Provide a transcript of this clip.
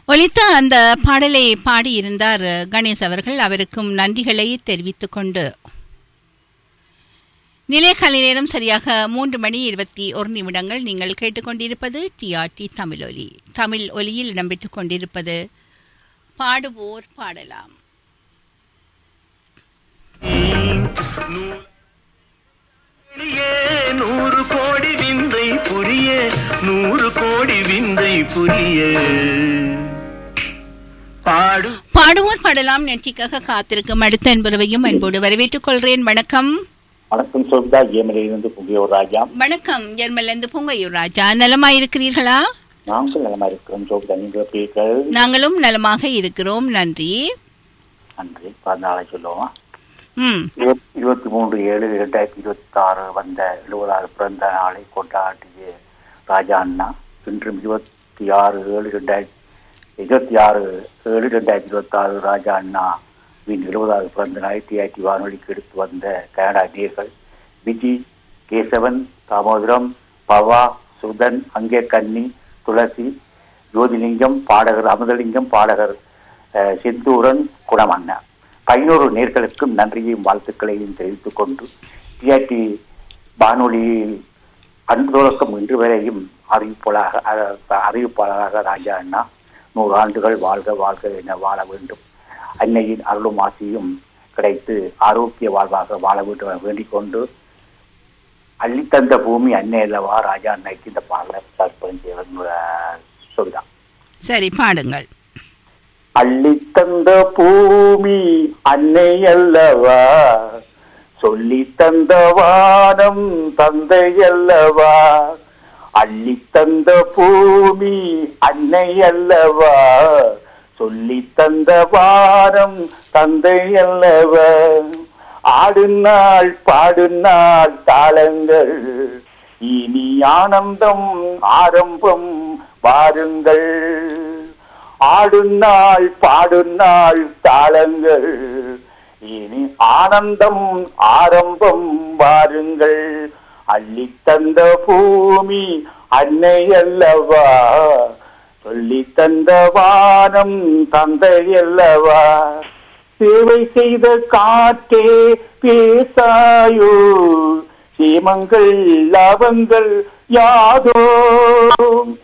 ஒலித்த அந்த பாடலை பாடியிருந்தார் கணேஷ் அவர்கள் அவருக்கும் நன்றிகளை தெரிவித்துக் கொண்டு நிலையக்காலை நேரம் சரியாக மூன்று மணி இருபத்தி ஒரு நிமிடங்கள் நீங்கள் கேட்டுக்கொண்டிருப்பது டிஆர்டி தமிழ் ஒலி தமிழ் ஒலியில் இடம்பெற்றுக் கொண்டிருப்பது பாடுவோர் பாடலாம் வெளியே நூறு கோடி விந்தை புரிய நூறு கோடி விந்தை புரிய பாடு பாடுவோர் பாடலாம் நெற்றிக்காக காத்திருக்கும் அடுத்த என்பவரையும் அன்போடு வரவேற்றுக் கொள்கிறேன் வணக்கம் வணக்கம் சொல்தா ஏமலையிலிருந்து புதியோர் ராஜா வணக்கம் ஜெர்மலேந்து பூங்கையூர் ராஜா நலமா இருக்கிறீர்களா நாங்கள் நலமா இருக்கிறோம் சோபிதா நீங்கள் எப்படி இருக்கிறது நாங்களும் நலமாக இருக்கிறோம் நன்றி நன்றி பிறந்த நாளை சொல்லுவோமா ம் இருபத்- இருபத்தி மூன்று ஏழு இரண்டாயிரத்தி இருபத்தி ஆறு வந்த எழுபதாவது பிறந்த நாளை கொண்டாடிய ராஜா அண்ணா இன்றும் இருபத்தி ஆறு ஏழு ரெண்டாயிரத்தி இருபத்தி ஆறு ஏழு ரெண்டாயிரத்தி இருபத்தி ஆறு ராஜா அண்ணா வின் எழுபதாவது பிறந்த நாளை டிஆர்டி வானொலிக்கு எடுத்து வந்த கனடா நேர்கள் விஜி கேசவன் தாமோதரம் பவா சுதன் அங்கே கன்னி துளசி ஜோதிலிங்கம் பாடகர் அமுதலிங்கம் பாடகர் அஹ், செந்தூரன் குணமண்ணா பதினோரு நேர்களுக்கும் நன்றியையும் வாழ்த்துக்களையும் தெரிவித்துக் கொண்டு டிஆர்டி வானொலியில் அன்று தொடக்கம் இன்று வரையும் அறிவிப்பாளராக அஹ், அறிவிப்பாளராக ராஜா அண்ணா நூறு ஆண்டுகள் வாழ்க வாழ்க என வாழ வேண்டும் அன்னையின் அருளும் ஆசியும் கிடைத்து ஆரோக்கிய வாழ்வாக வாழ வேண்டும் என வேண்டிக் கொண்டு அள்ளித்தந்த பூமி அன்னை அல்லவா ராஜா அன்னைக்கு இந்த பாடலை தற்போது சொல்லுதான் சரி பாடுங்கள் அள்ளித்தந்த பூமி அன்னை அல்லவா சொல்லி தந்த வானம் தந்தை அல்லவா அள்ளித்தந்த பூமி அன்னை அல்லவா சொல்லி தந்த வானம் தந்தை அல்லவா ஆடுநாள் பாடுநாள் தாளங்கள் இனி ஆனந்தம் ஆரம்பம் வாருங்கள் ஆடுநாள் பாடுநாள் தாளங்கள் இனி ஆனந்தம் ஆரம்பம் வாருங்கள் அள்ளி தந்த பூமி அன்னை அல்லவா சொல்லி தந்த வானம் தந்தை அல்லவா சேவை செய்த காற்றே பேசாயோ சீமங்கள் லாபங்கள் யாதோ